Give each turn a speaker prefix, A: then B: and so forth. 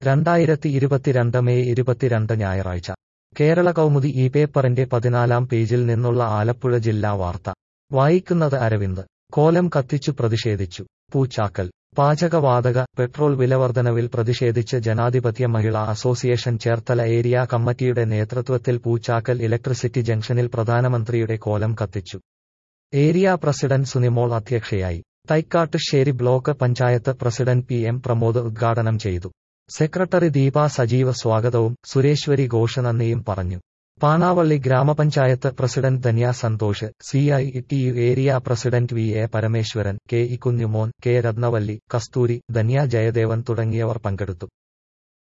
A: രണ്ടായിരത്തി ഇരുപത്തിരണ്ട് മെയ് ഇരുപത്തിരണ്ട് ഞായറാഴ്ച കേരള കൗമുദി ഈ പേപ്പറിന്റെ പതിനാലാം പേജിൽ നിന്നുള്ള ആലപ്പുഴ ജില്ലാ വാർത്ത വായിക്കുന്നത് അരവിന്ദ് കോലം കത്തിച്ചു പ്രതിഷേധിച്ചു പൂച്ചാക്കൽ പാചകവാതക പെട്രോൾ വിലവർധനവിൽ പ്രതിഷേധിച്ച് ജനാധിപത്യ മഹിളാ അസോസിയേഷൻ ചേർത്തല ഏരിയ കമ്മിറ്റിയുടെ നേതൃത്വത്തിൽ പൂച്ചാക്കൽ ഇലക്ട്രിസിറ്റി ജംഗ്ഷനിൽ പ്രധാനമന്ത്രിയുടെ കോലം കത്തിച്ചു ഏരിയ പ്രസിഡന്റ് സുനിമോൾ അധ്യക്ഷയായി Thaikattussery block panchayat president P M Pramod ഉദ്ഘാടനം ചെയ്തു സെക്രട്ടറി ദീപ സജീവ സ്വാഗതവും സുരേശ്വരി ഘോഷ് നന്ദിയും പറഞ്ഞു പാണാവള്ളി ഗ്രാമപഞ്ചായത്ത് president Dhanya Santhosh C I T U area president V A Parameswaran K E Kunjumon K Rathnavalli Kasthuri Dhanya Jayadevan തുടങ്ങിയവർ പങ്കെടുത്തു